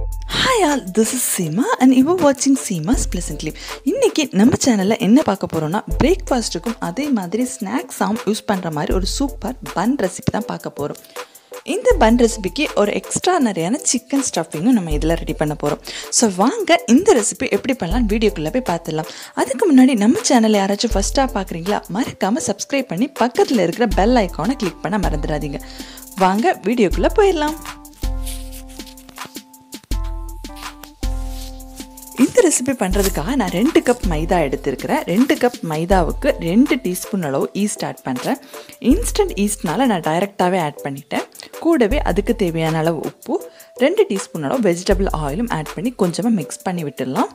hi all this is Seema and இவ வாட்சிங் CMOS pleasant live இன்றைக்கி நம்ம சேனலில் என்ன பார்க்க போகிறோம்னா பிரேக்ஃபாஸ்ட்டுக்கும் அதே மாதிரி ஸ்நாக்ஸாம் யூஸ் பண்ணுற மாதிரி ஒரு சூப்பர் பன் ரெசிபி தான் பார்க்க போகிறோம் இந்த பன் ரெசிபிக்கு ஒரு எக்ஸ்ட்ரா நிறையான சிக்கன் ஸ்டஃபிங்கும் நம்ம இதில் ரெடி பண்ண போகிறோம் ஸோ வாங்க இந்த ரெசிபி எப்படி பண்ணலாம் வீடியோக்குள்ளே போய் பார்த்துடலாம் அதுக்கு முன்னாடி நம்ம சேனலை யாராச்சும் ஃபஸ்ட்டாக பார்க்குறீங்களா மறக்காமல் சப்ஸ்கிரைப் பண்ணி பக்கத்தில் இருக்கிற பெல் ஐக்கானை கிளிக் பண்ண மறந்துடாதீங்க வாங்க வீடியோக்குள்ளே போயிடலாம் இந்த ரெசிபி பண்ணுறதுக்காக நான் ரெண்டு கப் மைதா எடுத்திருக்கிறேன் ரெண்டு கப் மைதாவுக்கு ரெண்டு டீஸ்பூன் அளவு ஈஸ்ட் ஆட் பண்ணுறேன் இன்ஸ்டன்ட் ஈஸ்ட்னால நான் டைரெக்டாகவே ஆட் பண்ணிட்டேன் கூடவே அதுக்கு தேவையான அளவு உப்பு ரெண்டு டீஸ்பூன் அளவு வெஜிடபிள் ஆயிலும் ஆட் பண்ணி கொஞ்சமாக மிக்ஸ் பண்ணி விட்டுடலாம்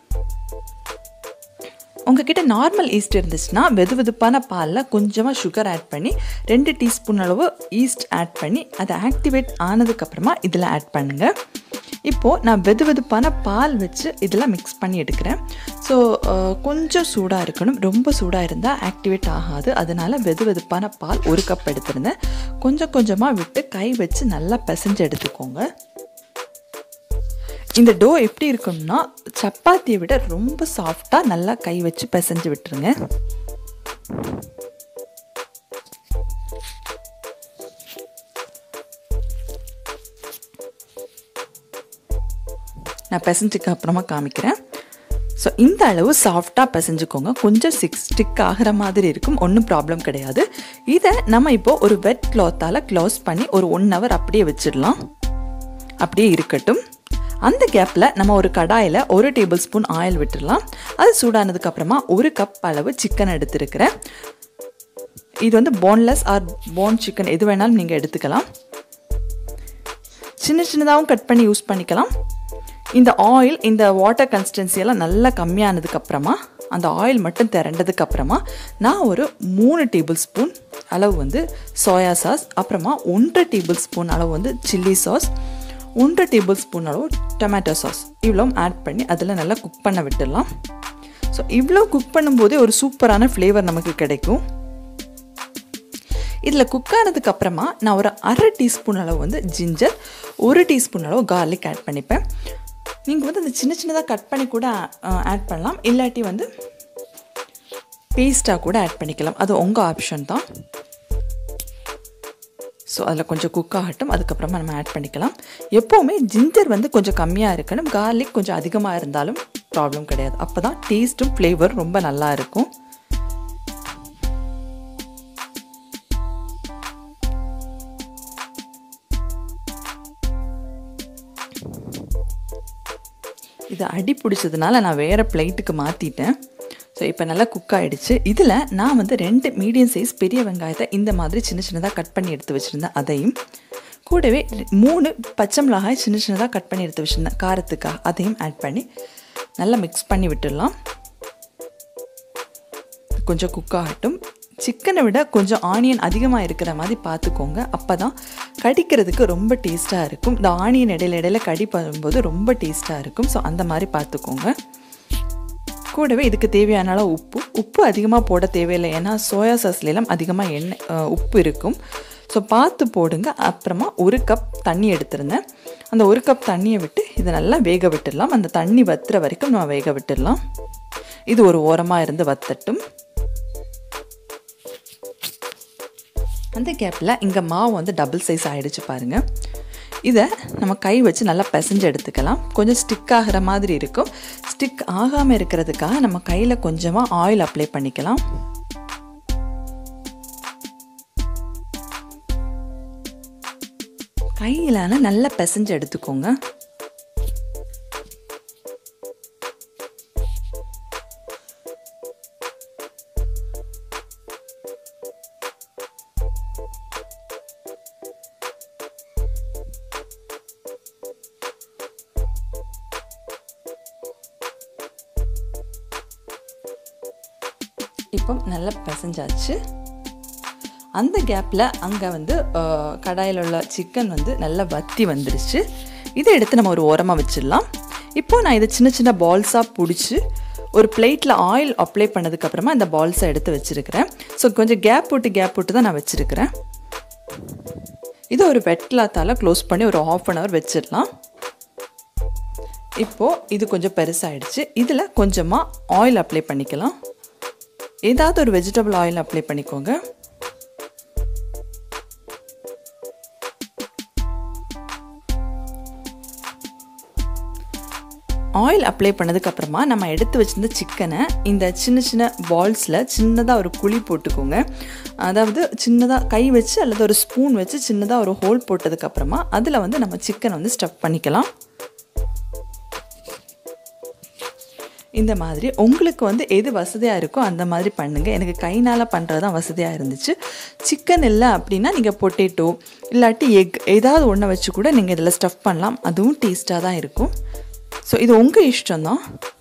உங்ககிட்ட நார்மல் ஈஸ்ட் இருந்துச்சுன்னா வெது வெதுப்பான பாலில் கொஞ்சமாக சுகர் ஆட் பண்ணி ரெண்டு டீஸ்பூன் அளவு ஈஸ்ட் ஆட் பண்ணி அதை ஆக்டிவேட் ஆனதுக்கப்புறமா இதில் ஆட் பண்ணுங்கள் இப்போது நான் வெது வெதுப்பான பால் வச்சு இதில் மிக்ஸ் பண்ணி எடுக்கிறேன் ஸோ கொஞ்சம் சூடாக இருக்கணும் ரொம்ப சூடாக இருந்தால் ஆக்டிவேட் ஆகாது அதனால் வெது வெதுப்பான பால் ஒரு கப் எடுத்திருந்தேன் கொஞ்சம் கொஞ்சமாக விட்டு கை வச்சு நல்லா பிசைஞ்சு எடுத்துக்கோங்க இந்த டோ எப்படி இருக்கும்னா சப்பாத்தியை விட ரொம்ப சாஃப்டாக நல்லா கை வச்சு பிசைஞ்சு விட்டுருங்க நான் பிசைஞ்சுக்கு அப்புறமா காமிக்கிறேன் ஸோ இந்த அளவு சாஃப்டாக பிசைஞ்சுக்கோங்க கொஞ்சம் சிக்ஸ் ஸ்டிக் ஆகிற மாதிரி இருக்கும் ஒன்றும் ப்ராப்ளம் கிடையாது இதை நம்ம இப்போது ஒரு வெட் கிளாத்தால் க்ளோஸ் பண்ணி ஒரு ஒன் ஹவர் அப்படியே வச்சிடலாம் அப்படியே இருக்கட்டும் அந்த கேப்பில் நம்ம ஒரு கடாயில் ஒரு டேபிள் ஸ்பூன் ஆயில் விட்டுடலாம் அது சூடானதுக்கப்புறமா ஒரு கப் அளவு சிக்கன் எடுத்துருக்கிறேன் இது வந்து போன்லெஸ் ஆர் போன் சிக்கன் எது வேணாலும் நீங்கள் எடுத்துக்கலாம் சின்ன சின்னதாகவும் கட் பண்ணி யூஸ் பண்ணிக்கலாம் இந்த ஆயில் இந்த வாட்டர் கன்சிஸ்டன்சியெல்லாம் நல்லா கம்மியானதுக்கப்புறமா அந்த ஆயில் மட்டும் திரண்டதுக்கப்புறமா நான் ஒரு மூணு டேபிள் ஸ்பூன் அளவு வந்து சோயா சாஸ் அப்புறமா ஒன்றரை டேபிள் ஸ்பூன் அளவு வந்து சில்லி சாஸ் ஒன்றரை டேபிள் ஸ்பூன் அளவு டொமேட்டோ சாஸ் இவ்வளோ ஆட் பண்ணி அதில் நல்லா குக் பண்ண விட்டுடலாம் ஸோ இவ்வளோ குக் பண்ணும்போதே ஒரு சூப்பரான ஃப்ளேவர் நமக்கு கிடைக்கும் இதில் குக் ஆனதுக்கு அப்புறமா நான் ஒரு அரை டீஸ்பூன் அளவு வந்து ஜிஞ்சர் ஒரு டீஸ்பூன் அளவு கார்லிக் ஆட் பண்ணிப்பேன் நீங்கள் வந்து அந்த சின்ன சின்னதாக கட் பண்ணி கூட ஆட் பண்ணலாம் இல்லாட்டி வந்து பேஸ்ட்டாக கூட ஆட் பண்ணிக்கலாம் அது உங்கள் ஆப்ஷன் தான் ஸோ அதில் கொஞ்சம் குக் ஆகட்டும் அதுக்கப்புறமா நம்ம ஆட் பண்ணிக்கலாம் எப்போவுமே ஜிஞ்சர் வந்து கொஞ்சம் கம்மியாக இருக்கணும் கார்லிக் கொஞ்சம் அதிகமாக இருந்தாலும் ப்ராப்ளம் கிடையாது அப்போ தான் டேஸ்ட்டும் ஃப்ளேவர் ரொம்ப நல்லா இருக்கும் இது அடி பிடிச்சதுனால நான் வேறு பிளேட்டுக்கு மாற்றிட்டேன் ஸோ இப்போ நல்லா குக் ஆகிடுச்சு இதில் நான் வந்து ரெண்டு மீடியம் சைஸ் பெரிய வெங்காயத்தை இந்த மாதிரி சின்ன சின்னதாக கட் பண்ணி எடுத்து வச்சுருந்தேன் அதையும் கூடவே மூணு பச்சை மிளகாய் சின்ன சின்னதாக கட் பண்ணி எடுத்து வச்சுருந்தேன் காரத்துக்காக அதையும் ஆட் பண்ணி நல்லா மிக்ஸ் பண்ணி விட்டுடலாம் கொஞ்சம் குக் ஆகட்டும் சிக்கனை விட கொஞ்சம் ஆனியன் அதிகமாக இருக்கிற மாதிரி பார்த்துக்கோங்க அப்போ தான் கடிக்கிறதுக்கு ரொம்ப டேஸ்ட்டாக இருக்கும் இந்த ஆனியன் இடையில இடையில கடி பண்ணும்போது ரொம்ப டேஸ்ட்டாக இருக்கும் ஸோ அந்த மாதிரி பார்த்துக்கோங்க கூடவே இதுக்கு தேவையான அளவு உப்பு உப்பு அதிகமாக போட தேவையில்லை ஏன்னா சோயா சாஸ்லாம் அதிகமாக எண்ணெய் உப்பு இருக்கும் ஸோ பார்த்து போடுங்க அப்புறமா ஒரு கப் தண்ணி எடுத்திருந்தேன் அந்த ஒரு கப் தண்ணியை விட்டு இதை நல்லா வேக விட்டுடலாம் அந்த தண்ணி வத்துற வரைக்கும் நம்ம வேக விட்டுடலாம் இது ஒரு ஓரமாக இருந்து வத்தட்டும் அந்த கேப்பில் இங்கே மாவு வந்து டபுள் சைஸ் ஆகிடுச்சு பாருங்கள் இதை நம்ம கை வச்சு நல்லா பிசைஞ்சு எடுத்துக்கலாம் கொஞ்சம் ஸ்டிக் ஆகிற மாதிரி இருக்கும் ஸ்டிக் ஆகாமல் இருக்கிறதுக்காக நம்ம கையில் கொஞ்சமாக ஆயில் அப்ளை பண்ணிக்கலாம் கையிலான நல்லா பிசைஞ்சு எடுத்துக்கோங்க இப்போ நல்லா பிசைஞ்சாச்சு அந்த கேப்பில் அங்கே வந்து கடாயில் உள்ள சிக்கன் வந்து நல்லா வத்தி வந்துருச்சு இதை எடுத்து நம்ம ஒரு ஓரமாக வச்சிடலாம் இப்போது நான் இதை சின்ன சின்ன பால்ஸாக பிடிச்சி ஒரு பிளேட்டில் ஆயில் அப்ளை பண்ணதுக்கப்புறமா இந்த பால்ஸை எடுத்து வச்சுருக்கிறேன் ஸோ கொஞ்சம் கேப் விட்டு கேப் விட்டு தான் நான் வச்சுருக்கிறேன் இது ஒரு வெட் கிளாத்தால் க்ளோஸ் பண்ணி ஒரு ஆஃப் அன் ஹவர் வச்சிடலாம் இப்போது இது கொஞ்சம் பெருசாகிடுச்சு இதில் கொஞ்சமாக ஆயில் அப்ளை பண்ணிக்கலாம் ஏதாவது ஒரு வெஜிடபிள் ஆயில் அப்ளை பண்ணிக்கோங்க ஆயில் அப்ளை பண்ணதுக்கப்புறமா நம்ம எடுத்து வச்சிருந்த சிக்கனை இந்த சின்ன சின்ன பால்ஸில் சின்னதாக ஒரு குழி போட்டுக்கோங்க அதாவது சின்னதாக கை வச்சு அல்லது ஒரு ஸ்பூன் வச்சு சின்னதாக ஒரு ஹோல் போட்டதுக்கப்புறமா அதில் வந்து நம்ம சிக்கனை வந்து ஸ்டஃப் பண்ணிக்கலாம் இந்த மாதிரி உங்களுக்கு வந்து எது வசதியாக இருக்கோ அந்த மாதிரி பண்ணுங்கள் எனக்கு கைனால் பண்ணுறது தான் வசதியாக இருந்துச்சு சிக்கன் இல்லை அப்படின்னா நீங்கள் பொட்டேட்டோ இல்லாட்டி எக் ஏதாவது ஒன்றை வச்சு கூட நீங்கள் இதில் ஸ்டஃப் பண்ணலாம் அதுவும் டேஸ்ட்டாக தான் இருக்கும் ஸோ இது உங்கள் இஷ்டம்தான்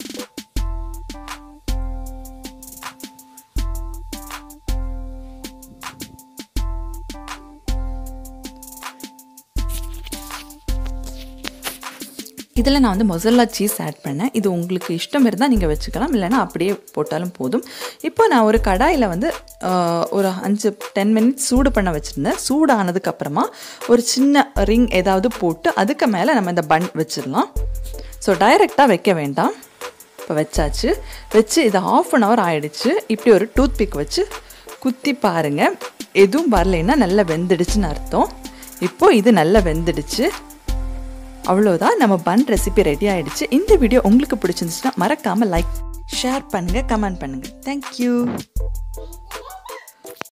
இதில் நான் வந்து மொசல்லா சீஸ் ஆட் பண்ணேன் இது உங்களுக்கு இஷ்டம் இருந்தால் நீங்கள் வச்சுக்கலாம் இல்லைனா அப்படியே போட்டாலும் போதும் இப்போ நான் ஒரு கடாயில் வந்து ஒரு அஞ்சு டென் மினிட்ஸ் சூடு பண்ண வச்சுருந்தேன் சூடானதுக்கப்புறமா ஒரு சின்ன ரிங் ஏதாவது போட்டு அதுக்கு மேலே நம்ம இந்த பன் வச்சிடலாம் ஸோ டைரெக்டாக வைக்க வேண்டாம் இப்போ வச்சாச்சு வச்சு இது ஆஃப் அன் ஹவர் ஆயிடுச்சு இப்படி ஒரு டூத் பிக் வச்சு குத்தி பாருங்கள் எதுவும் வரலைன்னா நல்லா வெந்துடுச்சுன்னு அர்த்தம் இப்போது இது நல்லா வெந்துடுச்சு அவ்வளோதான் நம்ம பன் ரெசிபி ரெடி ஆகிடுச்சு இந்த வீடியோ உங்களுக்கு பிடிச்சிருந்துச்சுன்னா மறக்காமல் லைக் ஷேர் பண்ணுங்கள் கமெண்ட் பண்ணுங்கள் தேங்க்யூ